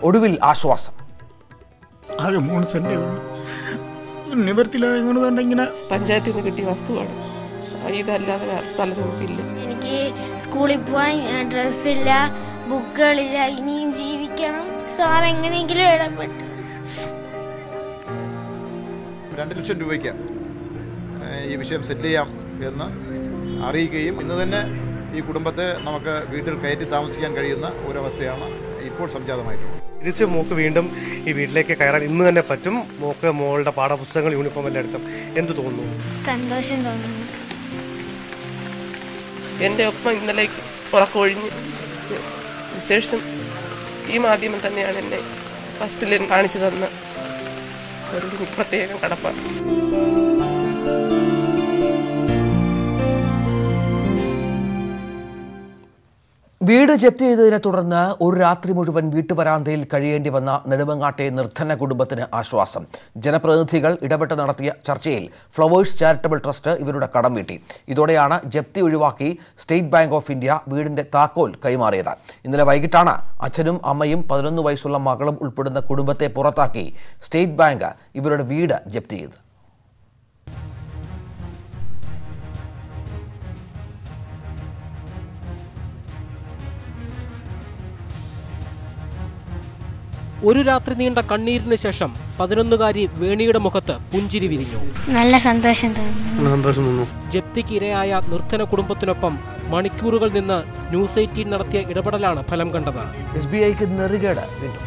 ഒടുവിൽ ആശ്വാസം ആകെ മൂന്ന് സെൻറ്റേ ഉള്ളൂ നിവർത്തിയിലായതുകൊണ്ട് ഇങ്ങനെ പഞ്ചായത്തിൽ നിന്ന് കിട്ടിയ വസ്തുവാണ് ഇതല്ലാതെ വേറെ സ്ഥലം നമുക്കില്ല എനിക്ക് സ്കൂളിൽ പോകാൻ ഡ്രസ്സില്ല ബുക്കുകളില്ല ഇനിയും ജീവിക്കണം സാർ എങ്ങനെയെങ്കിലും ഇടപെട്ട് രണ്ട് ലക്ഷം രൂപയ്ക്ക് ഏഹ്, ഈ വിഷയം സെറ്റിൽ ചെയ്യാം എന്ന് അറിയിക്കുകയും ഇന്ന് തന്നെ ഈ കുടുംബത്തെ നമുക്ക് വീട്ടിൽ കയറ്റി താമസിക്കാൻ കഴിയുന്ന ഒരവസ്ഥയാണ് ഇപ്പോൾ സംജാതമായിട്ടുള്ളത് തിരിച്ച് മോക്ക് വീണ്ടും ഈ വീട്ടിലേക്ക് കയറാൻ ഇന്ന് തന്നെ പറ്റും മോക്ക് മോളുടെ പാഠപുസ്തകങ്ങൾ യൂണിഫോം എല്ലാം എടുക്കാം എന്ത് തോന്നുന്നു സന്തോഷം തോന്നുന്നു എൻ്റെ ഒപ്പം ഇന്നലെ ഉറക്കമൊഴിഞ്ഞ് വിശേഷം ഈ മാധ്യമം തന്നെയാണ് എന്നെ ഫസ്റ്റിൽ കാണിച്ചു തന്ന ഒരു പ്രത്യേകം കടപ്പാട് വീട് ജപ്തി ചെയ്തതിനെ തുടർന്ന് ഒരു രാത്രി മുഴുവൻ വീട്ടുവരാന്തയിൽ കഴിയേണ്ടി വന്ന നെടുമങ്ങാട്ടെ നിർധന കുടുംബത്തിന് ആശ്വാസം ജനപ്രതിനിധികൾ ഇടപെട്ട് നടത്തിയ ചർച്ചയിൽ ഫ്ലവേഴ്സ് ചാരിറ്റബിൾ ട്രസ്റ്റ് ഇവരുടെ കടം വീട്ടി ഇതോടെയാണ് ജപ്തി ഒഴിവാക്കി സ്റ്റേറ്റ് ബാങ്ക് ഓഫ് ഇന്ത്യ വീടിന്റെ താക്കോൽ കൈമാറിയത് ഇന്നലെ വൈകിട്ടാണ് അച്ഛനും അമ്മയും പതിനൊന്ന് വയസ്സുള്ള മകളും ഉൾപ്പെടുന്ന കുടുംബത്തെ പുറത്താക്കി സ്റ്റേറ്റ് ബാങ്ക് ഇവരുടെ വീട് ജപ്തി ചെയ്തത് ഒരു രാത്രി നീണ്ട കണ്ണീരിന് ശേഷം പതിനൊന്നുകാരി വേണിയുടെ മുഖത്ത് പുഞ്ചിരി വിരിഞ്ഞു നല്ല സന്തോഷം തോന്നുന്നു സന്തോഷം തോന്നുന്നു ജപ്തിക്ക് ഇരയായ നിർധന കുടുംബത്തിനൊപ്പം മണിക്കൂറുകൾ നിന്ന് ന്യൂസ് എയ്റ്റീൻ നടത്തിയ ഇടപെടലാണ് ഫലം കണ്ടത് എസ് ബി ഐക്ക് നെറുകേട് വീണ്ടും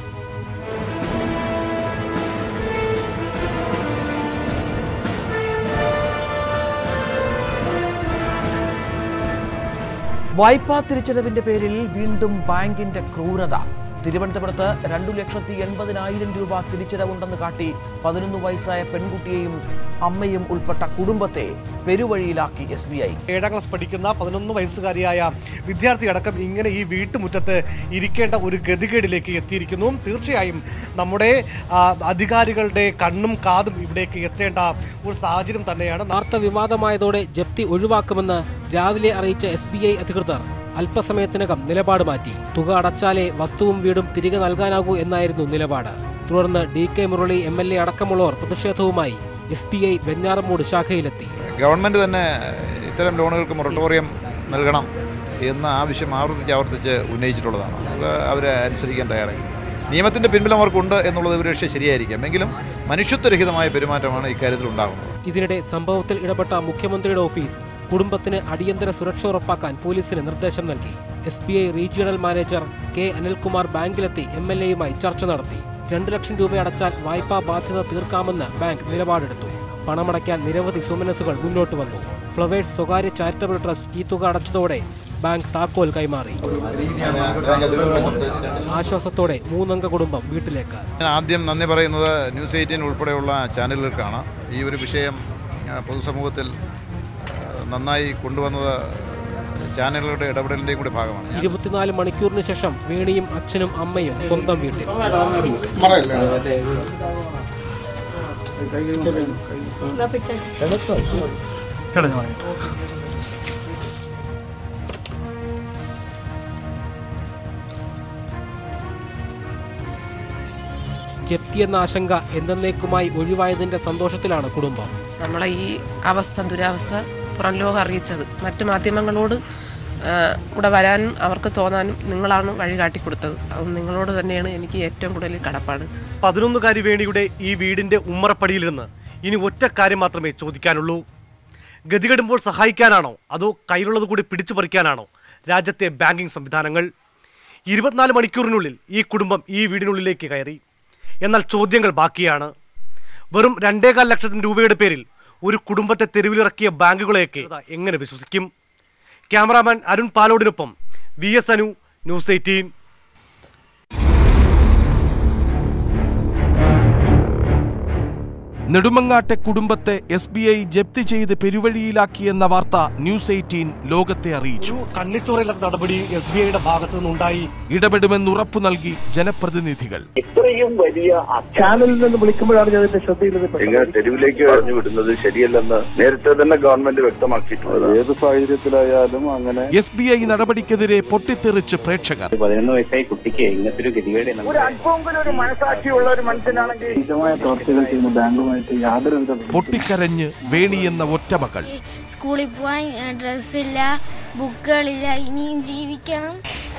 വായ്പാ തിരിച്ചടവിന്റെ പേരിൽ വീണ്ടും ബാങ്കിന്റെ ക്രൂരത തിരുവനന്തപുരത്ത് രണ്ടു ലക്ഷത്തി എൺപതിനായിരം രൂപ തിരിച്ചടവുണ്ടെന്ന് കാട്ടി പതിനൊന്ന് വയസ്സായ പെൺകുട്ടിയെയും അമ്മയും ഉൾപ്പെട്ട കുടുംബത്തെ പെരുവഴിയിലാക്കി എസ് ബി ഐ ഏഴാം ക്ലാസ് പഠിക്കുന്ന പതിനൊന്ന് വയസ്സുകാരിയായ വിദ്യാർത്ഥി അടക്കം ഇങ്ങനെ ഈ വീട്ടുമുറ്റത്ത് ഇരിക്കേണ്ട ഒരു ഗതികേടിലേക്ക് എത്തിയിരിക്കുന്നു തീർച്ചയായും നമ്മുടെ ആ, അധികാരികളുടെ കണ്ണും കാതും ഇവിടേക്ക് എത്തേണ്ട ഒരു സാഹചര്യം തന്നെയാണ് വാർത്ത വിവാദമായതോടെ ജപ്തി ഒഴിവാക്കുമെന്ന് രാവിലെ അറിയിച്ച എസ് ബി ഐ അധികൃതർ അല്പസമയത്തിനകം നിലപാട് മാറ്റി തുക അടച്ചാലേ വസ്തുവും വീടും തിരികെ നൽകാനാകൂ എന്നായിരുന്നു നിലപാട് തുടർന്ന് D K Murali M L A അടക്കമുള്ളവർ പ്രതിഷേധവുമായി എസ് ബി ഐ വെഞ്ഞാറമൂട് ശാഖയിലെത്തി ഗവൺമെൻറ് തന്നെ ഇത്തരം ലോണുകൾക്ക് മൊറട്ടോറിയം നൽകണം എന്ന ആവശ്യം ആവർത്തിച്ച് ആവർത്തിച്ച് ഉന്നയിച്ചിട്ടുള്ളതാണ് അത് അവർ അനുസരിക്കാൻ തയ്യാറായി നിയമത്തിൻ്റെ പിൻബലം അവർക്കുണ്ട് എന്നുള്ളത് ഒരു പക്ഷേ ശരിയായിരിക്കാം എങ്കിലും മനുഷ്യത്വരഹിതമായ പെരുമാറ്റമാണ് ഇക്കാര്യത്തിൽ ഉണ്ടാകുന്നത് ഇതിനിടെ സംഭവത്തിൽ ഇടപെട്ട മുഖ്യമന്ത്രിയുടെ ഓഫീസ് കുടുംബത്തിന് അടിയന്തര സുരക്ഷ ഉറപ്പാക്കാൻ പോലീസിന് നിർദ്ദേശം നൽകി S B I regional manager K Anilkumar ബാങ്കിലെത്തി എം എൽ എയുമായി ചർച്ച നടത്തി രണ്ട് ലക്ഷം രൂപ അടച്ചാൽ വായ്പാ ബാധ്യത തീർക്കാമെന്ന് ബാങ്ക് നിലപാടെടുത്തു പണമടയ്ക്കാൻ നിരവധി സുമനസുകൾ മുന്നോട്ട് വന്നു ഫ്ലവേഴ്സ് സ്വകാര്യ ചാരിറ്റബിൾ ട്രസ്റ്റ് ഈ തുക അടച്ചതോടെ ബാങ്ക് താക്കോൽ കൈമാറി ആശ്വാസത്തോടെ മൂന്നംഗ കുടുംബം വീട്ടിലേക്ക് ഞാൻ ആദ്യം നന്ദി പറയുന്നത് ന്യൂസ് എയ്റ്റീൻ ഉൾപ്പെടെയുള്ള ചാനലുകൾക്കാണ് ഈ ഒരു വിഷയം ആ, പൊതുസമൂഹത്തിൽ ആ, നന്നായി കൊണ്ടുവന്നത് ചാനലുകളുടെ ഇടപെടലിൻ്റെയും കൂടി ഭാഗമാണ് ഞാൻ ഇരുപത്തിനാല് മണിക്കൂറിന് ശേഷം വേണിയും അച്ഛനും അമ്മയും സ്വന്തം വീട്ടിൽ ജപ്തി എന്ന ആശങ്ക എന്നേക്കുമായി ഒഴിവായതിന്റെ സന്തോഷത്തിലാണ് കുടുംബം നമ്മളെ ഈ അവസ്ഥ ദുരാവസ്ഥ പുറം ലോകം അറിയിച്ചത് മറ്റു മാധ്യമങ്ങളോട് ആ, ഇവിടെ വരാനും അവർക്ക് തോന്നാനും നിങ്ങളാണ് വഴി കാട്ടിക്കൊടുത്തത് അത് നിങ്ങളോട് തന്നെയാണ് എനിക്ക് ഏറ്റവും കൂടുതൽ കടപ്പാട് പതിനൊന്നുകാരി വേണിയുടെ ഈ വീടിന്റെ ഉമ്മറപ്പടിയിലിരുന്ന് ഇനി ഒറ്റ കാര്യം മാത്രമേ ചോദിക്കാനുള്ളൂ ഗതികെടുമ്പോൾ സഹായിക്കാനാണോ അതോ കയ്യിലുള്ളത് കൂടി പിടിച്ചു പറിക്കാനാണോ രാജ്യത്തെ ബാങ്കിംഗ് സംവിധാനങ്ങൾ ഇരുപത്തിനാല് മണിക്കൂറിനുള്ളിൽ ഈ കുടുംബം ഈ വീടിനുള്ളിലേക്ക് കയറി എന്നാൽ ചോദ്യങ്ങൾ ബാക്കിയാണ് വെറും രണ്ടേകാൽ ലക്ഷത്തിന് രൂപയുടെ പേരിൽ ഒരു കുടുംബത്തെ തെരുവിലിറക്കിയ ബാങ്കുകളെയൊക്കെ എങ്ങനെ വിശ്വസിക്കും ക്യാമറാമാൻ അരുൺ പാലോടിനൊപ്പം V S Anu news eighteen നെടുമങ്ങാട്ടെ കുടുംബത്തെ എസ് ബി ഐ ജപ്തി ചെയ്ത് പെരുവഴിയിലാക്കിയെന്ന വാർത്ത ന്യൂസ് എയ്റ്റീൻ ലോകത്തെ അറിയിച്ചു ഒരു കണ്ണിച്ചുറയില്ലാത്ത നടപടി എസ് ബി ഐയുടെ ഭാഗത്തു നിന്നുണ്ടായി ഇടപെടുമെന്ന് ഉറപ്പു നൽകി ജനപ്രതിനിധികൾ ഇത്രയും വലിയ ചാനലിൽ നിന്ന് വിളിക്കുമ്പോഴാണ് ഞാൻ ഇതിന്റെ ശ്രദ്ധയിൽപ്പെട്ടത് ഇങ്ങനെ തെരുവിലേക്ക് പറഞ്ഞു വിടുന്നത് ശരിയല്ലെന്ന് നേരത്തെ തന്നെ ഗവൺമെന്റ് വ്യക്തമാക്കിയിട്ടുണ്ട് ഏത് സാഹചര്യത്തിലായാലും അങ്ങനെ എസ് ബി ഐ നടപടിക്കെതിരെ പൊട്ടിത്തെറിച്ച് പ്രേക്ഷകർ പതിനൊന്ന് വയസ്സായി കുട്ടിക്ക് ഇങ്ങനത്തെ ഒരു ഗതികേട് ഒരു അല്പമെങ്കിലും ഒരു മനസാക്ഷിയുള്ള ഒരു മനുഷ്യനാണെങ്കിൽ നിജമായ പ്രവർത്തികൾ ചെയ്യുന്ന ബാങ്കുമായിട്ട് യാതൊരു വിധ പൊട്ടിക്കരഞ്ഞ് വേണി എന്ന ഒറ്റമകൾ സ്കൂളിൽ പോവാൻ ഡ്രസ്സില്ല ബുക്കുകളില്ല ഇനിയും ജീവിക്കണം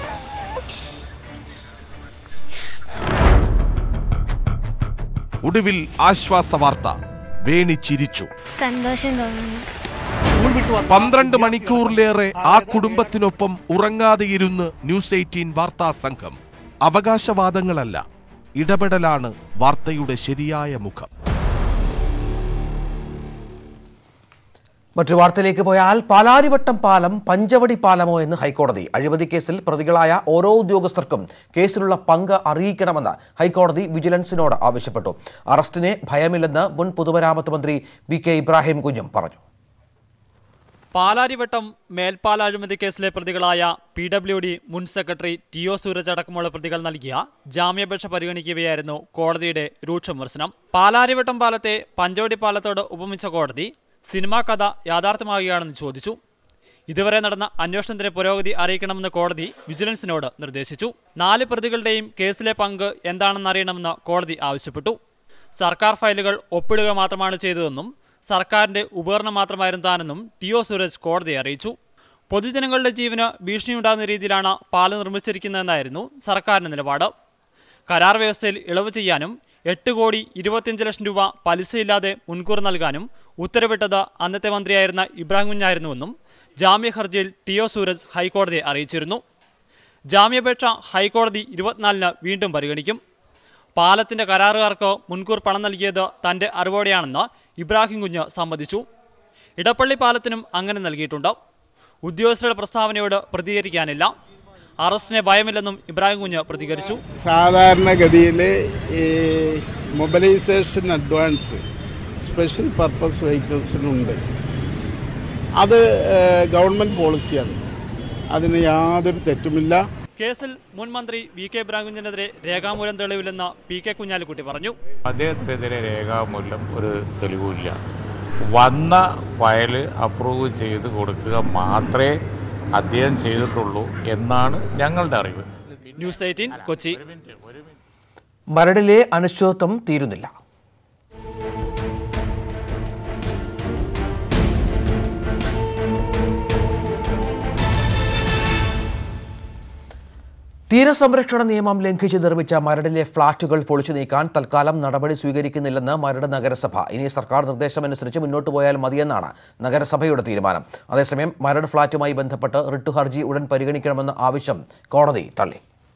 ഒടുവിൽ ആശ്വാസ വാർത്ത വേണി ചിരിച്ചു സന്തോഷം തോന്നുന്നു സ്കൂൾ വിട്ടു വന്ന പന്ത്രണ്ട് മണിക്കൂറിലേറെ ആ കുടുംബത്തിനൊപ്പം ഉറങ്ങാതെയിരുന്ന് ന്യൂസ് എയ്റ്റീൻ വാർത്താ സംഘം അവകാശവാദങ്ങളല്ല ഇടപെടലാണ് വാർത്തയുടെ ശരിയായ മുഖം മറ്റൊരു വാർത്തയിലേക്ക് പോയാൽ പാലാരിവട്ടം പാലം പഞ്ചവടി പാലമോ എന്ന് ഹൈക്കോടതി അഴിമതി കേസിൽ പ്രതികളായ ഓരോ ഉദ്യോഗസ്ഥർക്കും കേസിലുള്ള പങ്ക് അറിയിക്കണമെന്ന് ഹൈക്കോടതി വിജിലൻസിനോട് ആവശ്യപ്പെട്ടു അറസ്റ്റിനെ ഭയമില്ലെന്ന് മുൻ പൊതുമരാമത്ത് മന്ത്രി വി കെ ഇബ്രാഹിം കുഞ്ഞും പറഞ്ഞു പാലാരിവട്ടം മേൽപ്പാല അഴിമതി കേസിലെ പ്രതികളായ പി ഡബ്ല്യു ഡി മുൻ സെക്രട്ടറി ടി ഒ സൂരജ് അടക്കമുള്ള പ്രതികൾ നൽകിയ ജാമ്യാപേക്ഷ പരിഗണിക്കവെയായിരുന്നു കോടതിയുടെ രൂക്ഷ വിമർശനം പാലാരിവട്ടം പാലത്തെ പഞ്ചവടി പാലത്തോട് ഉപമിച്ച കോടതി സിനിമാ കഥ യാഥാർത്ഥ്യമാകുകയാണെന്ന് ചോദിച്ചു ഇതുവരെ നടന്ന അന്വേഷണത്തിന്റെ പുരോഗതി അറിയിക്കണമെന്ന് കോടതി വിജിലൻസിനോട് നിർദ്ദേശിച്ചു നാല് പ്രതികളുടെയും കേസിലെ പങ്ക് എന്താണെന്നറിയണമെന്ന് കോടതി ആവശ്യപ്പെട്ടു സർക്കാർ ഫയലുകൾ ഒപ്പിടുക മാത്രമാണ് ചെയ്തതെന്നും സർക്കാരിന്റെ ഉപകരണം മാത്രമായിരുന്നു താനെന്നും ടി ഒ സൂരജ് കോടതിയെ അറിയിച്ചു പൊതുജനങ്ങളുടെ ജീവന് ഭീഷണിയുണ്ടാകുന്ന രീതിയിലാണ് പാലം നിർമ്മിച്ചിരിക്കുന്നതെന്നായിരുന്നു സർക്കാരിന്റെ നിലപാട് കരാർ വ്യവസ്ഥയിൽ ഇളവ് ചെയ്യാനും എട്ട് കോടി ഇരുപത്തിയഞ്ച് ലക്ഷം രൂപ പലിശയില്ലാതെ മുൻകൂർ നൽകാനും ഉത്തരവിട്ടത് അന്നത്തെ മന്ത്രിയായിരുന്ന ഇബ്രാഹിം കുഞ്ഞായിരുന്നുവെന്നും ജാമ്യ ഹർജിയിൽ ടി ഒ സൂരജ് ഹൈക്കോടതിയെ അറിയിച്ചിരുന്നു ജാമ്യാപേക്ഷ ഹൈക്കോടതി ഇരുപത്തിനാലിന് വീണ്ടും പരിഗണിക്കും പാലത്തിന്റെ കരാറുകാർക്ക് മുൻകൂർ പണം നൽകിയത് തന്റെ അറിവോടെയാണെന്ന് ഇബ്രാഹിം കുഞ്ഞ് സമ്മതിച്ചു ഇടപ്പള്ളി പാലത്തിനും അങ്ങനെ നൽകിയിട്ടുണ്ട് ഉദ്യോഗസ്ഥരുടെ പ്രസ്താവനയോട് പ്രതികരിക്കാനില്ല അറസ്റ്റിനെ ഭയമില്ലെന്നും ഇബ്രാഹിം കുഞ്ഞ് പ്രതികരിച്ചു സാധാരണഗതിയിൽ ഈ മൊബിലൈസേഷൻ അഡ്വാൻസ് സ്പെഷ്യൽ പർപ്പസ് വെഹിക്കിൾസിനുണ്ട് അത് ഏഹ്, ഗവൺമെൻറ് പോളിസിയാണ് അതിന് യാതൊരു തെറ്റുമില്ല കേസിൽ മുൻ മന്ത്രി വി കെ ഇബ്രാഹിം കുഞ്ഞിനെതിരെ രേഖാമൂലം തെളിവില്ലെന്ന് പി കെ കുഞ്ഞാലിക്കുട്ടി പറഞ്ഞു അദ്ദേഹത്തിനെതിരെ രേഖാമൂലം ഒരു തെളിവുമില്ല വന്ന ഫയൽ അപ്രൂവ് ചെയ്ത് കൊടുക്കുക മാത്രമേ അദ്ദേഹം ചെയ്തിട്ടുള്ളൂ എന്നാണ് ഞങ്ങളുടെ അറിവ് ന്യൂസ് എയ്റ്റീൻ കൊച്ചി മരടിലെ അനിശ്ചിതത്വം തീരുന്നില്ല തീരസംരക്ഷണ നിയമം ലംഘിച്ച് നിർമ്മിച്ച മരടിലെ ഫ്ളാറ്റുകൾ പൊളിച്ചു നീക്കാൻ തൽക്കാലം നടപടി സ്വീകരിക്കുന്നില്ലെന്ന് മരട് നഗരസഭ ഇനി സർക്കാർ നിർദ്ദേശമനുസരിച്ച് മുന്നോട്ട് പോയാൽ മതിയെന്നാണ് നഗരസഭയുടെ തീരുമാനം അതേസമയം മരട് ഫ്ളാറ്റുമായി ബന്ധപ്പെട്ട് റിട്ട് ഹർജി ഉടൻ പരിഗണിക്കണമെന്ന ആവശ്യം കോടതി തള്ളി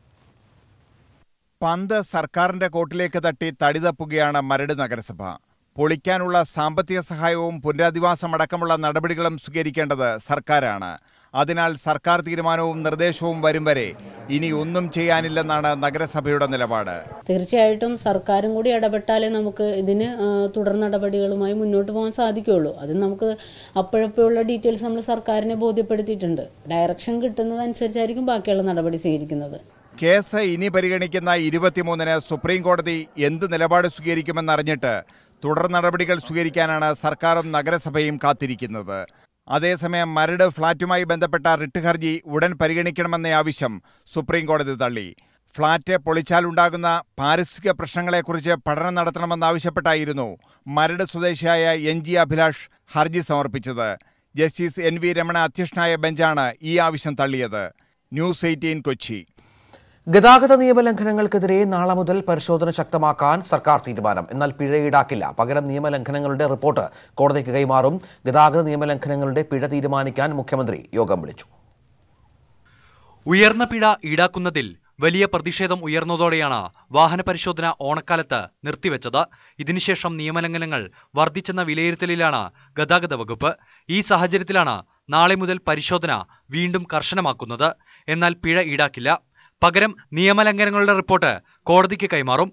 പന്ത് സർക്കാരിന്റെ കോട്ടിലേക്ക് തട്ടി തടിതപ്പുകയാണ് മരട് നഗരസഭ പൊളിക്കാനുള്ള സാമ്പത്തിക സഹായവും പുനരധിവാസമടക്കമുള്ള നടപടികളും സ്വീകരിക്കേണ്ടത് സർക്കാരാണ് അതിനാൽ സർക്കാർ തീരുമാനവും നിർദ്ദേശവും വരും വരെ ഇനി ഒന്നും ചെയ്യാനില്ലെന്നാണ് നഗരസഭയുടെ നിലപാട് തീർച്ചയായിട്ടും സർക്കാരും കൂടി ഇടപെട്ടാലേ നമുക്ക് ഇതിന് ആ, തുടർ നടപടികളുമായി മുന്നോട്ട് പോകാൻ സാധിക്കുകയുള്ളൂ അത് നമുക്ക് അപ്പോഴപ്പോഴുള്ള ഡീറ്റെയിൽസ് നമ്മൾ സർക്കാരിനെ ബോധ്യപ്പെടുത്തിയിട്ടുണ്ട് ഡയറക്ഷൻ കിട്ടുന്നതനുസരിച്ചായിരിക്കും ബാക്കിയുള്ള നടപടി സ്വീകരിക്കുന്നത് കേസ് ഇനി പരിഗണിക്കുന്ന ഇരുപത്തിമൂന്നിന് സുപ്രീം കോടതി എന്ത് നിലപാട് സ്വീകരിക്കുമെന്നറിഞ്ഞിട്ട് തുടർ നടപടികൾ സ്വീകരിക്കാനാണ് സർക്കാരും നഗരസഭയും കാത്തിരിക്കുന്നത് അതേസമയം മരട് ഫ്ളാറ്റുമായി ബന്ധപ്പെട്ട റിട്ട് ഹർജി ഉടൻ പരിഗണിക്കണമെന്ന ആവശ്യം സുപ്രീം കോടതി തള്ളി ഫ്ളാറ്റ് പൊളിച്ചാലുണ്ടാകുന്ന പാരിസ്ഥിതിക പ്രശ്നങ്ങളെക്കുറിച്ച് പഠനം നടത്തണമെന്നാവശ്യപ്പെട്ടായിരുന്നു മരട് സ്വദേശിയായ എൻ ജി അഭിലാഷ് ഹർജി സമർപ്പിച്ചത് ജസ്റ്റിസ് എൻ വി രമണ അധ്യക്ഷനായ ബെഞ്ചാണ് ഈ ആവശ്യം തള്ളിയത് ന്യൂസ് എയ്റ്റീൻ കൊച്ചി ഗതാഗത നിയമലംഘനങ്ങൾക്കെതിരെ നാളെ മുതൽ പരിശോധന ശക്തമാക്കാൻ സർക്കാർ തീരുമാനം എന്നാൽ പിഴ ഈടാക്കില്ല പകരം നിയമലംഘനങ്ങളുടെ റിപ്പോർട്ട് കോടതിക്ക് കൈമാറും ഗതാഗത നിയമലംഘനങ്ങളുടെ പിഴ തീരുമാനിക്കാൻ മുഖ്യമന്ത്രി യോഗം വിളിച്ചു ഉയർന്ന പിഴ ഈടാക്കുന്നതിൽ വലിയ പ്രതിഷേധം ഉയർന്നതോടെയാണ് വാഹന പരിശോധന ഓണക്കാലത്ത് നിർത്തിവെച്ചത് ഇതിനുശേഷം നിയമലംഘനങ്ങൾ വർദ്ധിച്ചെന്ന വിലയിരുത്തലിലാണ് ഗതാഗത വകുപ്പ് ഈ സാഹചര്യത്തിലാണ് നാളെ മുതൽ പരിശോധന വീണ്ടും കർശനമാക്കുന്നത് എന്നാൽ പിഴ ഈടാക്കില്ല പകരം നിയമലംഘനങ്ങളുടെ റിപ്പോർട്ട് കോടതിക്ക് കൈമാറും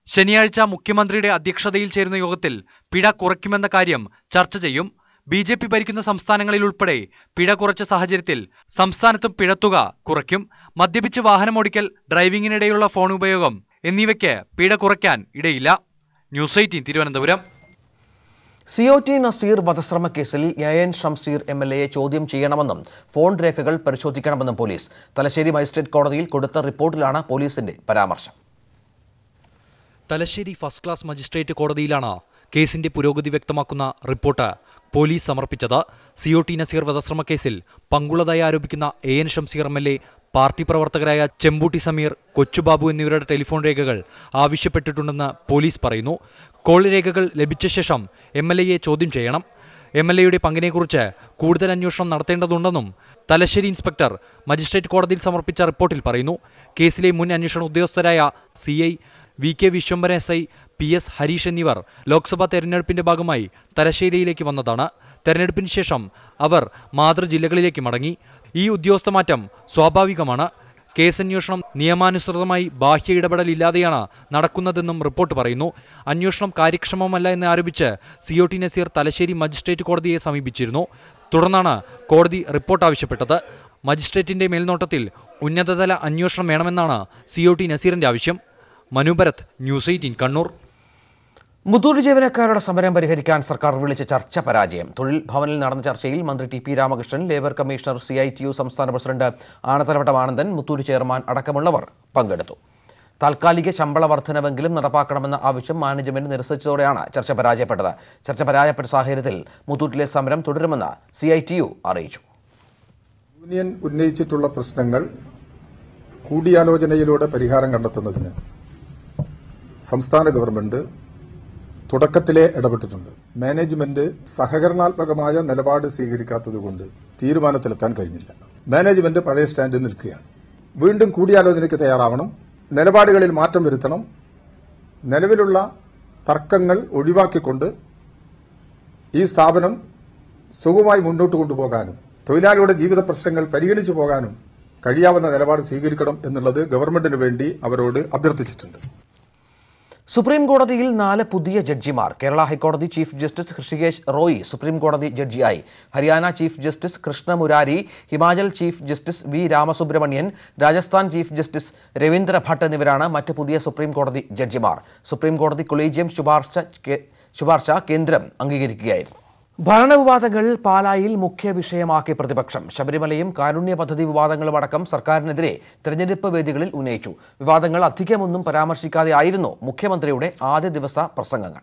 ശനിയാഴ്ച മുഖ്യമന്ത്രിയുടെ അധ്യക്ഷതയിൽ ചേരുന്ന യോഗത്തിൽ പിഴ കുറയ്ക്കുമെന്ന കാര്യം ചർച്ച ചെയ്യും ബി ജെ പി ഭരിക്കുന്ന സംസ്ഥാനങ്ങളിൽ ഉൾപ്പെടെ പിഴ കുറച്ച സാഹചര്യത്തിൽ സംസ്ഥാനത്തും പിഴത്തുക കുറയ്ക്കും മദ്യപിച്ച് വാഹനമോടിക്കൽ ഡ്രൈവിംഗിനിടെയുള്ള ഫോൺ ഉപയോഗം എന്നിവയ്ക്ക് പിഴ കുറയ്ക്കാൻ ഇടയില്ല news eighteen Thiruvananthapuram C O T Naseer വധശ്രമ കേസിൽ A N Shamseer M L എയെ ചോദ്യം ചെയ്യണമെന്നും ഫോൺ രേഖകൾ പരിശോധിക്കണമെന്നും പോലീസ് തലശ്ശേരി മജിസ്ട്രേറ്റ് കോടതിയിൽ കൊടുത്ത റിപ്പോർട്ടിലാണ് പോലീസിന്റെ പരാമർശം തലശ്ശേരി ഫസ്റ്റ് ക്ലാസ് മജിസ്ട്രേറ്റ് കോടതിയിലാണ് കേസിന്റെ പുരോഗതി വ്യക്തമാക്കുന്ന റിപ്പോർട്ട് പോലീസ് സമർപ്പിച്ചത് സി ഒ ടി നസീർ വധശ്രമ കേസിൽ പങ്കുള്ളതായി ആരോപിക്കുന്ന A N Shamseer M L A party പ്രവർത്തകരായ ചെമ്പൂട്ടി സമീർ കൊച്ചുബാബു എന്നിവരുടെ ടെലിഫോൺ രേഖകൾ ആവശ്യപ്പെട്ടിട്ടുണ്ടെന്ന് പോലീസ് പറയുന്നു കോൾ രേഖകൾ ലഭിച്ച ശേഷം എം എൽ എയെ ചോദ്യം ചെയ്യണം എം എൽ എയുടെ പങ്കിനെക്കുറിച്ച് കൂടുതൽ അന്വേഷണം നടത്തേണ്ടതുണ്ടെന്നും തലശ്ശേരി ഇൻസ്പെക്ടർ മജിസ്ട്രേറ്റ് കോടതിയിൽ സമർപ്പിച്ച റിപ്പോർട്ടിൽ പറയുന്നു കേസിലെ മുൻ അന്വേഷണ ഉദ്യോഗസ്ഥരായ C I V K Vishwambhara S I P S Harish എന്നിവർ ലോക്സഭാ തെരഞ്ഞെടുപ്പിന്റെ ഭാഗമായി തലശ്ശേരിയിലേക്ക് വന്നതാണ് തെരഞ്ഞെടുപ്പിന് ശേഷം അവർ മാതൃജില്ലകളിലേക്ക് മടങ്ങി ഈ ഉദ്യോഗസ്ഥ മാറ്റം സ്വാഭാവികമാണ് കേസന്വേഷണം നിയമാനുസൃതമായി ബാഹ്യ ഇടപെടലില്ലാതെയാണ് നടക്കുന്നതെന്നും റിപ്പോർട്ട് പറയുന്നു അന്വേഷണം കാര്യക്ഷമമല്ല എന്ന് ആരോപിച്ച് C O T Naseer Thalassery magistrate കോടതിയെ സമീപിച്ചിരുന്നു തുടർന്നാണ് കോടതി റിപ്പോർട്ട് ആവശ്യപ്പെട്ടത് മജിസ്ട്രേറ്റിന്റെ മേൽനോട്ടത്തിൽ ഉന്നതതല അന്വേഷണം വേണമെന്നാണ് സി ഒ ടി നസീറിന്റെ ആവശ്യം മനുഭരത് ന്യൂസ് എയ്റ്റീൻ കണ്ണൂർ മുത്തൂറ്റ് ജീവനക്കാരുടെ സമരം പരിഹരിക്കാൻ സർക്കാർ വിളിച്ച ചർച്ച പരാജയം തൊഴിൽ ഭവനിൽ നടന്ന ചർച്ചയിൽ മന്ത്രി T P Ramakrishnan labour commissioner C I T U സംസ്ഥാന പ്രസിഡന്റ് ആനത്തലവട്ടം ആനന്ദൻ മുത്തൂറ്റ് ചെയർമാൻ അടക്കമുള്ളവർ പങ്കെടുത്തു താൽക്കാലിക ശമ്പള വർധനവെങ്കിലും നടപ്പാക്കണമെന്ന ആവശ്യം മാനേജ്മെന്റ് നിരസിച്ചതോടെയാണ് ചർച്ച പരാജയപ്പെട്ടത് ചർച്ച പരാജയപ്പെട്ട സാഹചര്യത്തിൽ മുത്തൂറ്റിലെ സമരം തുടരുമെന്ന് സി ഐ ടി യു അറിയിച്ചു യൂണിയൻ ഉന്നയിച്ചിട്ടുള്ള പ്രശ്നങ്ങൾ കൂടിയാലോചനയിലൂടെ പരിഹാരം കണ്ടെത്തുന്നതിന് സംസ്ഥാന ഗവൺമെന്റ് തുടക്കത്തിലെ ഇടപെട്ടിട്ടുണ്ട് മാനേജ്മെന്റ് സഹകരണാത്മകമായ നിലപാട് സ്വീകരിക്കാത്തതുകൊണ്ട് തീരുമാനത്തിലെത്താൻ കഴിഞ്ഞില്ല മാനേജ്മെന്റ് പഴയ സ്റ്റാൻഡിൽ നിൽക്കുകയാണ് വീണ്ടും കൂടിയാലോചനയ്ക്ക് തയ്യാറാവണം നിലപാടുകളിൽ മാറ്റം വരുത്തണം നിലവിലുള്ള തർക്കങ്ങൾ ഒഴിവാക്കിക്കൊണ്ട് ഈ സ്ഥാപനം സുഖമായി മുന്നോട്ട് കൊണ്ടുപോകാനും തൊഴിലാളിയുടെ ജീവിത പ്രശ്നങ്ങൾ പരിഗണിച്ചു പോകാനും കഴിയാവുന്ന നിലപാട് സ്വീകരിക്കണം എന്നുള്ളത് ഗവൺമെന്റിന് വേണ്ടി അവരോട് അഭ്യർത്ഥിച്ചിട്ടുണ്ട് സുപ്രീം കോടതിയിൽ നാല് പുതിയ ജഡ്ജിമാർ കേരള ഹൈക്കോടതി chief justice Hrishikesh Roy supreme കോടതി ജഡ്ജിയായി Haryana chief justice Krishna Murari Himachal chief justice V Ramasubramanian Rajasthan chief justice Ravindra Bhat എന്നിവരാണ് മറ്റ് പുതിയ സുപ്രീം കോടതി ജഡ്ജിമാർ സുപ്രീം കോടതി കൊളീജിയം ശുപാർശ കേ- ശുപാർശ കേന്ദ്രം അംഗീകരിക്കുകയായിരുന്നു ഭരണവിവാദങ്ങൾ പാലായിൽ മുഖ്യ വിഷയമാക്കിയ പ്രതിപക്ഷം ശബരിമലയും കാരുണ്യ പദ്ധതി വിവാദങ്ങളും അടക്കം സർക്കാരിനെതിരെ തെരഞ്ഞെടുപ്പ് വേദികളിൽ ഉന്നയിച്ചു വിവാദങ്ങൾ അധികമൊന്നും പരാമർശിക്കാതെ ആയിരുന്നു മുഖ്യമന്ത്രിയുടെ ആദ്യ ദിവസ പ്രസംഗങ്ങൾ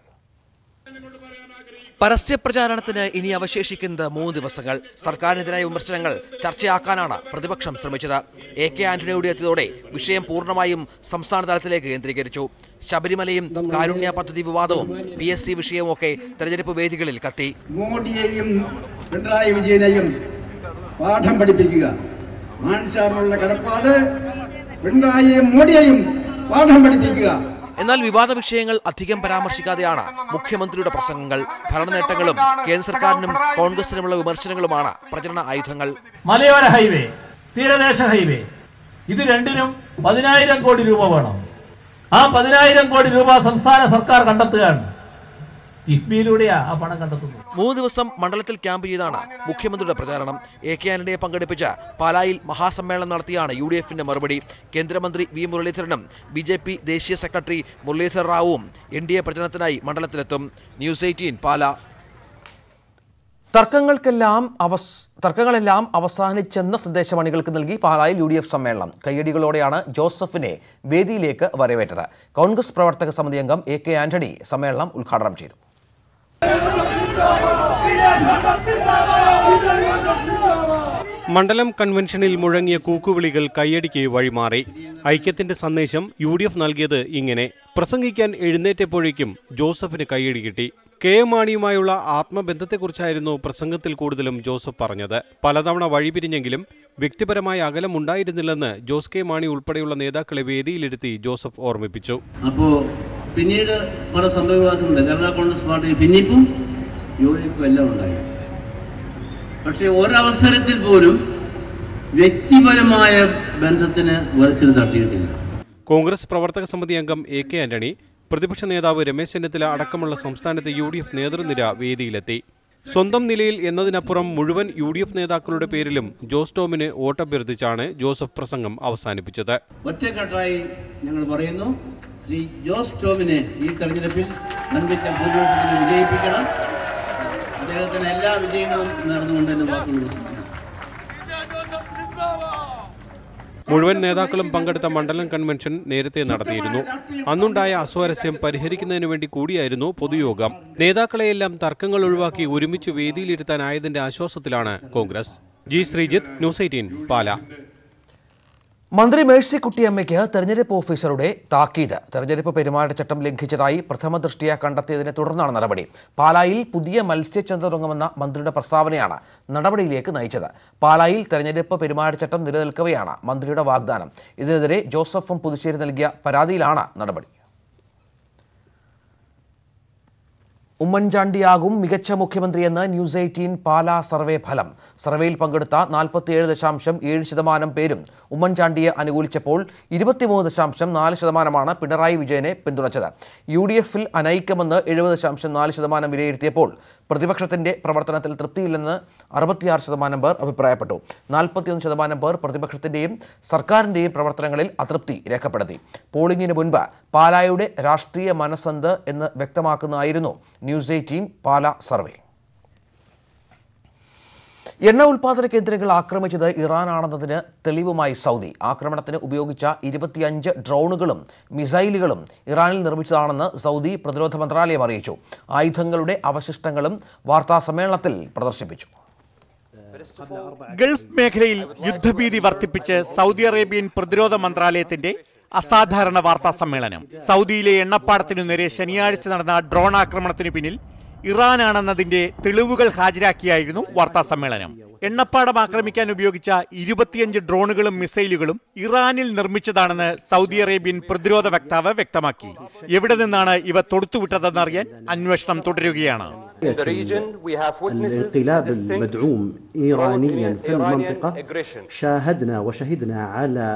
പരസ്യപ്രചാരണത്തിന് ഇനി അവശേഷിക്കുന്നത് മൂന്ന് ദിവസങ്ങൾ സർക്കാരിനെതിരായ വിമർശനങ്ങൾ ചർച്ചയാക്കാനാണ് പ്രതിപക്ഷം ശ്രമിച്ചത് എ കെ ആന്റണിയുടെ എത്തിയതോടെ വിഷയം പൂർണ്ണമായും സംസ്ഥാന തലത്തിലേക്ക് കേന്ദ്രീകരിച്ചു ശബരിമലയും കാരുണ്യ പദ്ധതി വിവാദവും പി എസ് സി വിഷയവും ഒക്കെ തെരഞ്ഞെടുപ്പ് വേദികളിൽ കത്തി മോഡിയെയും പിണറായി വിജയനെയും പാഠം പഠിപ്പിക്കുക മാൻസാറിനുള്ള കടപ്പാട് പിണറായിയെയും മോഡിയെയും പാഠം പഠിപ്പിക്കുക എന്നാൽ വിവാദ വിഷയങ്ങൾ അധികം പരാമർശിക്കാതെയാണ് മുഖ്യമന്ത്രിയുടെ പ്രസംഗങ്ങൾ ഭരണനേട്ടങ്ങളും കേന്ദ്ര സർക്കാരിനും കോൺഗ്രസിനുമുള്ള വിമർശനങ്ങളുമാണ് പ്രചരണ ആയുധങ്ങൾ മലയോര ഹൈവേ തീരദേശ ഹൈവേ ഇത് രണ്ടിനും പതിനായിരം കോടി രൂപ വേണം ആ പതിനായിരം കോടി രൂപ സംസ്ഥാന സർക്കാർ കണ്ടെത്തുകയാണ് കിഫ്ബിയിലൂടെയാ ആ പണം കണ്ടെത്തുന്നത് മൂന്ന് ദിവസം മണ്ഡലത്തിൽ ക്യാമ്പ് ചെയ്താണ് മുഖ്യമന്ത്രിയുടെ പ്രചാരണം എ കെ ആന്റണിയെ പങ്കെടുപ്പിച്ച് പാലായിൽ മഹാസമ്മേളനം നടത്തിയാണ് യു ഡി എഫിന്റെ മറുപടി കേന്ദ്രമന്ത്രി വി മുരളീധരനും ബി ജെ പി ദേശീയ സെക്രട്ടറി മുരളീധർ റാവുവും എൻ ഡി എ പ്രചരണത്തിനായി മണ്ഡലത്തിലെത്തും ന്യൂസ് എയ്റ്റീൻ പാല തർക്കങ്ങൾക്കെല്ലാം അവസ് തർക്കങ്ങളെല്ലാം അവസാനിച്ചെന്ന സന്ദേശം അണികൾക്ക് നൽകി പാലായിൽ യു ഡി എഫ് സമ്മേളനം കയ്യടികളോടെയാണ് ജോസഫിനെ വേദിയിലേക്ക് വരവേറ്റത് കോൺഗ്രസ് പ്രവർത്തക സമിതി അംഗം എ കെ ആന്റണി സമ്മേളനം ഉദ്ഘാടനം ചെയ്തു മണ്ഡലം കൺവെൻഷനിൽ മുഴങ്ങിയ കൂക്കുവിളികൾ കൈയടിക്ക് വഴിമാറി ഐക്യത്തിന്റെ സന്ദേശം യു ഡി എഫ് നൽകിയത് ഇങ്ങനെ പ്രസംഗിക്കാൻ എഴുന്നേറ്റപ്പോഴേക്കും ജോസഫിന് കൈയടി കിട്ടി കെ എം മാണിയുമായുള്ള ആത്മബന്ധത്തെക്കുറിച്ചായിരുന്നു പ്രസംഗത്തിൽ കൂടുതലും ജോസഫ് പറഞ്ഞത് പലതവണ വഴിപിരിഞ്ഞെങ്കിലും വ്യക്തിപരമായ അകലമുണ്ടായിരുന്നില്ലെന്ന് ജോസ് കെ മാണി ഉൾപ്പെടെയുള്ള നേതാക്കളെ വേദിയിലിരുത്തി ജോസഫ് ഓർമ്മിപ്പിച്ചു അപ്പോൾ പിന്നീട് പല സംഭവവികാസമുണ്ട് കേരള കോൺഗ്രസ് പാർട്ടി ഭിന്നിപ്പും യു ഡി എഫും എല്ലാം ഉണ്ടായി പക്ഷേ ഒരവസരത്തിൽ പോലും വ്യക്തിപരമായ ബന്ധത്തിന് ഉറച്ചിൽ തട്ടിയിട്ടില്ല കോൺഗ്രസ് പ്രവർത്തക സമിതി അംഗം എ കെ ആന്റണി പ്രതിപക്ഷ നേതാവ് രമേശ് ചെന്നിത്തല അടക്കമുള്ള സംസ്ഥാനത്തെ യു ഡി എഫ് നേതൃനിര വേദിയിലെത്തി സ്വന്തം നിലയിൽ എന്നതിനപ്പുറം മുഴുവൻ യു ഡി എഫ് നേതാക്കളുടെ പേരിലും ജോസ് ടോമിന് വോട്ടഭ്യർത്ഥിച്ചാണ് ജോസഫ് പ്രസംഗം അവസാനിപ്പിച്ചത് ഒറ്റക്കെട്ടായി ഞങ്ങൾ പറയുന്നു ശ്രീ ജോസ് ടോമിനെ ഈ തെരഞ്ഞെടുപ്പിൽ വൻപിച്ച ഭൂരിപക്ഷത്തിൽ വിജയിപ്പിക്കണം അദ്ദേഹത്തിന് എല്ലാ വിജയങ്ങളും നേർന്നുകൊണ്ട് എൻ്റെ വാക്കുകൾ ഉപസംഹരിക്കുന്നു. മുഴുവൻ നേതാക്കളും പങ്കെടുത്ത മണ്ഡലം കൺവെൻഷൻ നേരത്തെ നടത്തിയിരുന്നു അന്നുണ്ടായ അസ്വാരസ്യം പരിഹരിക്കുന്നതിനു വേണ്ടി കൂടിയായിരുന്നു പൊതുയോഗം നേതാക്കളെയെല്ലാം തർക്കങ്ങൾ ഒഴിവാക്കി ഒരുമിച്ച് വേദിയിലിരുത്താനായതിന്റെ ആശ്വാസത്തിലാണ് Congress G Sreejith news eighteen Pala മന്ത്രി മേഴ്സിക്കുട്ടിയമ്മയ്ക്ക് തെരഞ്ഞെടുപ്പ് ഓഫീസറുടെ താക്കീത് തെരഞ്ഞെടുപ്പ് പെരുമാറ്റച്ചട്ടം ലംഘിച്ചതായി പ്രഥമ ദൃഷ്ടിയ കണ്ടെത്തിയതിനെ തുടർന്നാണ് നടപടി പാലായിൽ പുതിയ മത്സ്യചന്ത തുടങ്ങുമെന്ന മന്ത്രിയുടെ പ്രസ്താവനയാണ് നടപടിയിലേക്ക് നയിച്ചത് പാലായിൽ തെരഞ്ഞെടുപ്പ് പെരുമാറ്റച്ചട്ടം നിലനിൽക്കവെയാണ് മന്ത്രിയുടെ വാഗ്ദാനം ഇതിനെതിരെ ജോസഫും പുതുച്ചേരി നൽകിയ പരാതിയിലാണ് നടപടി ഉമ്മൻചാണ്ടിയാകും മികച്ച മുഖ്യമന്ത്രിയെന്ന് ന്യൂസ് എയ്റ്റീൻ പാലാ സർവേ ഫലം സർവേയിൽ പങ്കെടുത്ത നാൽപ്പത്തിയേഴ് ദശാംശം ഏഴ് ശതമാനം പേരും ഉമ്മൻചാണ്ടിയെ അനുകൂലിച്ചപ്പോൾ ഇരുപത്തിമൂന്ന് ദശാംശം നാല് ശതമാനമാണ് പിണറായി വിജയനെ പിന്തുണച്ചത് യു ഡി എഫിൽ അനൈക്യമെന്ന് എഴുപത് ദശാംശം നാല് ശതമാനം വിലയിരുത്തിയപ്പോൾ പ്രതിപക്ഷത്തിന്റെ പ്രവർത്തനത്തിൽ തൃപ്തിയില്ലെന്ന് അറുപത്തിയാറ് ശതമാനം പേർ അഭിപ്രായപ്പെട്ടു നാൽപ്പത്തിയൊന്ന് ശതമാനം പേർ പ്രതിപക്ഷത്തിന്റെയും സർക്കാരിന്റെയും പ്രവർത്തനങ്ങളിൽ അതൃപ്തി രേഖപ്പെടുത്തി പോളിംഗിന് മുൻപ് പാലായുടെ രാഷ്ട്രീയ മനസ്സെന്ത് എന്ന് വ്യക്തമാക്കുന്നതായിരുന്നു ന്യൂസ് എയ്റ്റീൻ പാല സർവേ എണ്ണ ഉൽപാദന കേന്ദ്രങ്ങൾ ആക്രമിച്ചത് ഇറാനാണെന്നതിന് തെളിവുമായി സൗദി ആക്രമണത്തിന് ഉപയോഗിച്ച ഇരുപത്തിയഞ്ച് ഡ്രോണുകളും മിസൈലുകളും ഇറാനിൽ നിർമ്മിച്ചതാണെന്ന് സൗദി പ്രതിരോധ മന്ത്രാലയം അറിയിച്ചു ആയുധങ്ങളുടെ അവശിഷ്ടങ്ങളും വാർത്താ സമ്മേളനത്തിൽ പ്രദർശിപ്പിച്ചു ഗൾഫ് മേഖലയിൽ യുദ്ധഭീതി വർദ്ധിപ്പിച്ച് സൗദി അറേബ്യൻ പ്രതിരോധ മന്ത്രാലയത്തിന്റെ അസാധാരണ വാർത്താ സമ്മേളനം സൗദിയിലെ എണ്ണപ്പാടത്തിനു നേരെ ശനിയാഴ്ച നടന്ന ഡ്രോൺ ആക്രമണത്തിനു പിന്നിൽ ഇറാനാണെന്നതിന്റെ തെളിവുകൾ ഹാജരാക്കിയായിരുന്നു വാർത്താ സമ്മേളനം എണ്ണപ്പാടം ആക്രമിക്കാൻ ഉപയോഗിച്ച ഇരുപത്തിയഞ്ച് ഡ്രോണുകളും മിസൈലുകളും ഇറാനിൽ നിർമ്മിച്ചതാണെന്ന് സൗദി അറേബ്യൻ പ്രതിരോധ വക്താവ് വ്യക്തമാക്കി എവിടെ നിന്നാണ് ഇവ തൊടുത്തുവിട്ടതെന്നറിയാൻ അന്വേഷണം തുടരുകയാണ് الانقلاب المدعوم إيرانيا في المنطقة شاهدنا وشهدنا على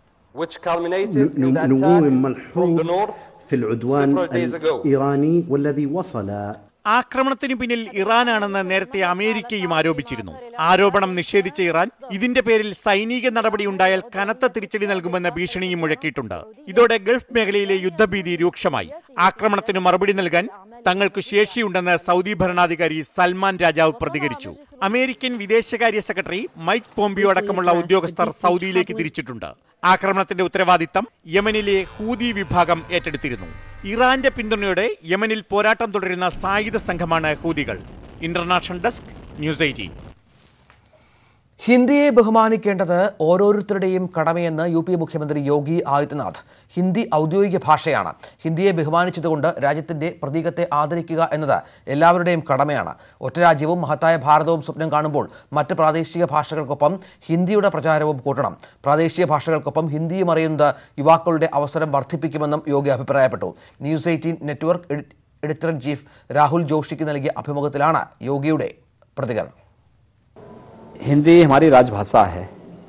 نمو ملحوظ في العدوان الإيراني والذي وصل ആക്രമണത്തിന് പിന്നിൽ ഇറാനാണെന്ന് നേരത്തെ അമേരിക്കയും ആരോപിച്ചിരുന്നു ആരോപണം നിഷേധിച്ച ഇറാൻ ഇതിന്റെ പേരിൽ സൈനിക നടപടി ഉണ്ടായാൽ കനത്ത തിരിച്ചടി നൽകുമെന്ന ഭീഷണിയും മുഴക്കിയിട്ടുണ്ട് ഇതോടെ ഗൾഫ് മേഖലയിലെ യുദ്ധഭീതി രൂക്ഷമായി ആക്രമണത്തിന് മറുപടി നൽകാൻ തങ്ങൾക്ക് ശേഷിയുണ്ടെന്ന് സൗദി ഭരണാധികാരി സൽമാൻ രാജാവ് പ്രതികരിച്ചു അമേരിക്കൻ വിദേശകാര്യ സെക്രട്ടറി മൈക്ക് പോംപിയോ അടക്കമുള്ള ഉദ്യോഗസ്ഥർ സൗദിയിലേക്ക് തിരിച്ചിട്ടുണ്ട് ആക്രമണത്തിന്റെ ഉത്തരവാദിത്തം യമനിലെ ഹൂതി വിഭാഗം ഏറ്റെടുത്തിരുന്നു ഇറാന്റെ പിന്തുണയോടെ യമനിൽ പോരാട്ടം തുടരുന്ന സായുധ സംഘമാണ് ഹൂതികൾ ഇന്റർനാഷണൽ ഡെസ്ക് ന്യൂസ് എയ്റ്റീൻ ഹിന്ദിയെ ബഹുമാനിക്കേണ്ടത് ഓരോരുത്തരുടെയും കടമയെന്ന് യു പി മുഖ്യമന്ത്രി യോഗി ആദിത്യനാഥ് ഹിന്ദി ഔദ്യോഗിക ഭാഷയാണ് ഹിന്ദിയെ ബഹുമാനിച്ചതുകൊണ്ട് രാജ്യത്തിന്റെ പ്രതീകത്തെ ആദരിക്കുക എന്നത് എല്ലാവരുടെയും കടമയാണ് ഒറ്റ രാജ്യവും മഹത്തായ ഭാരതവും സ്വപ്നം കാണുമ്പോൾ മറ്റ് പ്രാദേശിക ഭാഷകൾക്കൊപ്പം ഹിന്ദിയുടെ പ്രചാരവും കൂട്ടണം പ്രാദേശിക ഭാഷകൾക്കൊപ്പം ഹിന്ദിയും അറിയുന്നത് യുവാക്കളുടെ അവസരം വർദ്ധിപ്പിക്കുമെന്നും യോഗി അഭിപ്രായപ്പെട്ടു ന്യൂസ് എയ്റ്റീൻ നെറ്റ്വർക്ക് എഡി- എഡിറ്റർ ഇൻ ചീഫ് രാഹുൽ ജോഷിക്ക് നൽകിയ അഭിമുഖത്തിലാണ് യോഗിയുടെ പ്രതികരണം हिंदी हमारी राजभाषा है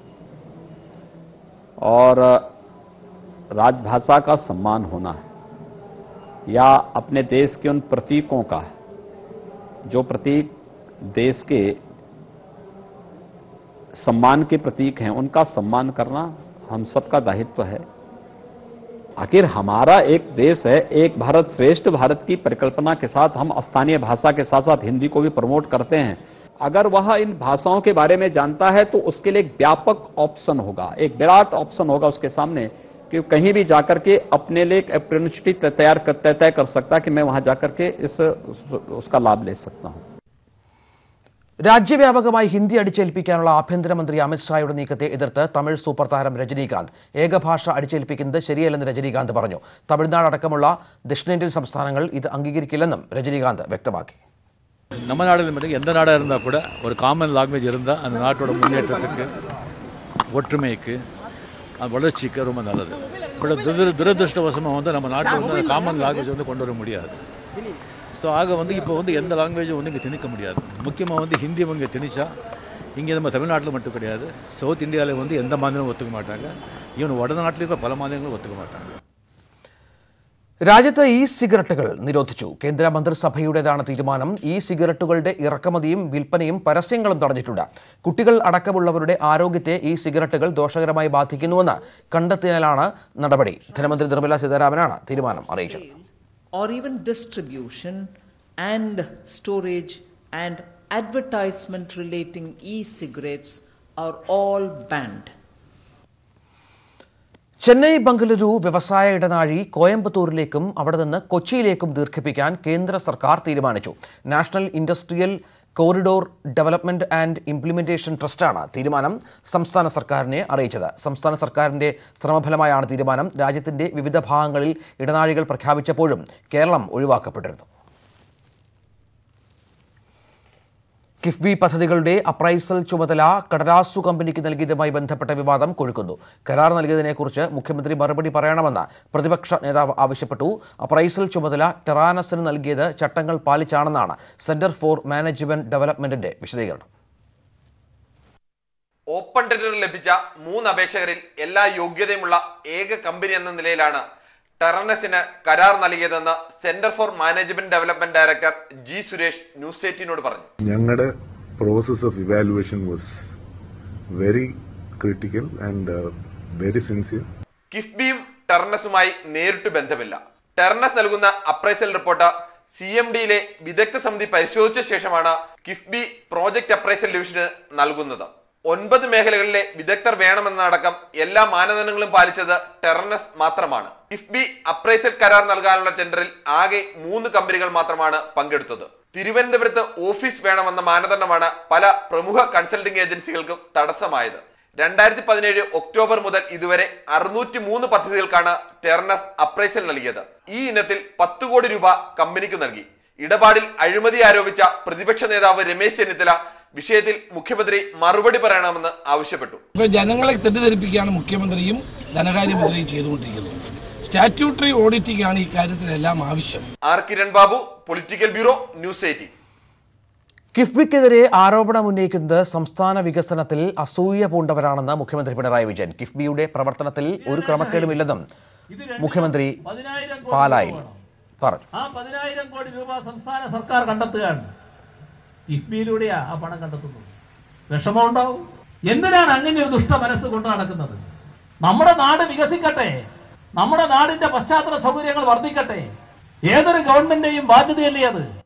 और राजभाषा का सम्मान होना है या अपने देश के उन प्रतीकों का जो प्रतीक देश के सम्मान के प्रतीक हैं उनका सम्मान करना हम सबका दायित्व है आखिर हमारा एक देश है एक भारत श्रेष्ठ भारत की परिकल्पना के साथ हम स्थानीय भाषा के साथ साथ हिंदी को भी प्रमोट करते हैं अगर वह इन भाषाओं के बारे में जानता है तो उसके लिए एक व्यापक ऑप्शन होगा एक विराट ऑप्शन होगा उसके सामने कि कहीं भी जाकर के अपने लिए एक अपॉर्चुनिटी तैयार कर तय तय कर सकता है कि मैं वहां जाकर के इस उसका लाभ ले सकता हूं രാജ്യവ്യാപകമായി ഹിന്ദി അടിച്ചേൽപ്പിക്കാനുള്ള ആഭ്യന്തരമന്ത്രി അമിത്ഷായുടെ നീക്കത്തെ എതിർത്ത് തമിഴ് സൂപ്പർ താരം രജനീകാന്ത് ഏകഭാഷ അടിച്ചേൽപ്പിക്കുന്നത് ശരിയല്ലെന്ന് രജനീകാന്ത് പറഞ്ഞു തമിഴ്നാട് അടക്കമുള്ള ദക്ഷിണേന്ത്യൻ സംസ്ഥാനങ്ങൾ ഇത് അംഗീകരിക്കില്ലെന്നും രജനീകാന്ത് വ്യക്തമാക്കി நம்ம நாடுல மட்டும் எந்த நாடாக இருந்தால் கூட ஒரு காமன் லாங்குவேஜ் இருந்தால் அந்த நாட்டோட முன்னேற்றத்துக்கு ஒற்றுமைக்கு அது வளர்ச்சிக்கு ரொம்ப நல்லது பட் துர துரதிருஷ்டவசமாக வந்து நம்ம நாட்டில் வந்து காமன் லாங்குவேஜ் வந்து கொண்டு வர முடியாது ஸோ ஆக வந்து இப்போ வந்து எந்த லாங்குவேஜும் வந்து இங்கே திணிக்க முடியாது முக்கியமாக வந்து ஹிந்தி இங்கே திணிச்சா இங்கே நம்ம தமிழ்நாட்டில் மட்டும் கிடையாது சவுத் இந்தியாவில் வந்து எந்த மாநிலமும் ஒத்துக்க மாட்டாங்க ஈவன் வடநாட்டில் இருக்கிற பல மாநிலங்களும் ஒத்துக்க மாட்டாங்க രാജ്യത്ത് ഇ സിഗരറ്റുകൾ നിരോധിച്ചു കേന്ദ്ര മന്ത്രിസഭയുടേതാണ് തീരുമാനം ഇ സിഗരറ്റുകളുടെ ഇറക്കുമതിയും വിൽപ്പനയും പരസ്യങ്ങളും തടഞ്ഞിട്ടുണ്ട് കുട്ടികൾ അടക്കമുള്ളവരുടെ ആരോഗ്യത്തെ ഈ സിഗരറ്റുകൾ ദോഷകരമായി ബാധിക്കുന്നുവെന്ന് കണ്ടെത്തിയാലാണ് നടപടി ധനമന്ത്രി നിർമ്മല സീതാരാമനാണ് തീരുമാനം അറിയിച്ചത് or even distribution and storage and advertisement relating e-cigarettes are all banned. Chennai Bengaluru വ്യവസായ ഇടനാഴി കോയമ്പത്തൂരിലേക്കും അവിടെ നിന്ന് കൊച്ചിയിലേക്കും ദീർഘിപ്പിക്കാൻ കേന്ദ്ര സർക്കാർ തീരുമാനിച്ചു national industrial corridor development and implementation ട്രസ്റ്റാണ് തീരുമാനം സംസ്ഥാന സർക്കാരിനെ അറിയിച്ചത് സംസ്ഥാന സർക്കാരിന്റെ ശ്രമഫലമായാണ് തീരുമാനം രാജ്യത്തിന്റെ വിവിധ ഭാഗങ്ങളിൽ ഇടനാഴികൾ പ്രഖ്യാപിച്ചപ്പോഴും കേരളം ഒഴിവാക്കപ്പെട്ടിരുന്നു കിഫ്ബി പദ്ധതികളുടെ അപ്രൈസൽ ചുമതല കടലാസു കമ്പനിക്ക് നൽകിയതുമായി ബന്ധപ്പെട്ട വിവാദം കൊഴുക്കുന്നു കരാർ നൽകിയതിനെക്കുറിച്ച് മുഖ്യമന്ത്രി മറുപടി പറയണമെന്ന് പ്രതിപക്ഷ നേതാവ് ആവശ്യപ്പെട്ടു അപ്രൈസൽ ചുമതല ടെറാനസിന് നൽകിയത് ചട്ടങ്ങൾ പാലിച്ചാണെന്നാണ് സെന്റർ ഫോർ മാനേജ്മെന്റ് ഡെവലപ്മെന്റിന്റെ വിശദീകരണം ഓപ്പൺ ടെൻഡറിൽ ലഭിച്ച മൂന്ന് അപേക്ഷകരിൽ എല്ലാ യോഗ്യതയുമുള്ള ഏക കമ്പനി എന്ന നിലയിലാണ് ടെറനസിന് കരാർ നൽകിയതെന്ന് centre for management development director G Suresh news എയ്റ്റീനോട് പറഞ്ഞു ഞങ്ങളുടെ process of evaluation was very critical and very sincere കിഫ്ബിയും ടെർണസുമായി നേരിട്ട് ബന്ധമില്ല ടെർണസ് നൽകുന്ന അപ്രൈസൽ റിപ്പോർട്ട് സി എം ഡിയിലെ വിദഗ്ധ സമിതി പരിശോധിച്ച ശേഷമാണ് കിഫ്ബി പ്രോജക്ട് അപ്രൈസൽ ഡിവിഷന് നൽകുന്നത് ഒൻപത് മേഖലകളിലെ വിദഗ്ധർ വേണമെന്നതടക്കം എല്ലാ മാനദണ്ഡങ്ങളും പാലിച്ചത് ടെർണസ് മാത്രമാണ് കിഫ്ബി അപ്രൈസൽ കരാർ നൽകാനുള്ള ടെൻഡറിൽ ആകെ മൂന്ന് കമ്പനികൾ മാത്രമാണ് പങ്കെടുത്തത് തിരുവനന്തപുരത്ത് ഓഫീസ് വേണമെന്ന മാനദണ്ഡമാണ് പല പ്രമുഖ കൺസൾട്ടിംഗ് ഏജൻസികൾക്കും തടസ്സമായത് രണ്ടായിരത്തി പതിനേഴ് ഒക്ടോബർ മുതൽ ഇതുവരെ അറുന്നൂറ്റി മൂന്ന് പദ്ധതികൾക്കാണ് ടെർണസ് അപ്രൈസൽ നൽകിയത് ഈ ഇനത്തിൽ പത്ത് കോടി രൂപ കമ്പനിക്ക് നൽകി ഇടപാടിൽ അഴിമതി ആരോപിച്ച പ്രതിപക്ഷ നേതാവ് രമേശ് ചെന്നിത്തല വിഷയത്തിൽ മുഖ്യമന്ത്രി മറുപടി പറയണമെന്ന് ആവശ്യപ്പെട്ടു ഇപ്പൊ ജനങ്ങളെ തെറ്റിദ്ധരിപ്പിക്കുകയാണ് മുഖ്യമന്ത്രിയും ധനകാര്യമന്ത്രിയും ചെയ്തുകൊണ്ടിരിക്കുന്നത് സ്റ്റാറ്റ്യൂട്ടറി ഓഡിറ്റിംഗ് ആണ് ഈ കാര്യത്തിലെല്ലാം ആവശ്യം R Kiran Babu political bureau news eighteen കിഫ്ബിക്കെതിരെ ആരോപണം ഉന്നയിക്കുന്നത് സംസ്ഥാന വികസനത്തിൽ അസൂയ പൂണ്ടവരാണെന്ന് മുഖ്യമന്ത്രി പിണറായി വിജയൻ കിഫ്ബിയുടെ പ്രവർത്തനത്തിൽ ഒരു ക്രമക്കേടുമില്ലെന്നും മുഖ്യമന്ത്രി പാലായിൽ പറഞ്ഞു ആ പതിനായിരം കോടി രൂപ സംസ്ഥാന സർക്കാർ കണ്ടെത്തുകയാണ് കിഫ്ബിയിലൂടെയാ ആ പണം കണ്ടെത്തുന്നത് വിഷമമുണ്ടാവും എന്തിനാണ് അങ്ങനെ ഒരു ദുഷ്ട മനസ്സ് കൊണ്ട് നടക്കുന്നത് നമ്മുടെ നാട് വികസിക്കട്ടെ നമ്മുടെ നാടിന്റെ പശ്ചാത്തല സൗകര്യങ്ങൾ വർദ്ധിക്കട്ടെ ഏതൊരു ഗവൺമെന്റിന്റെയും ബാധ്യതയല്ലേ അത്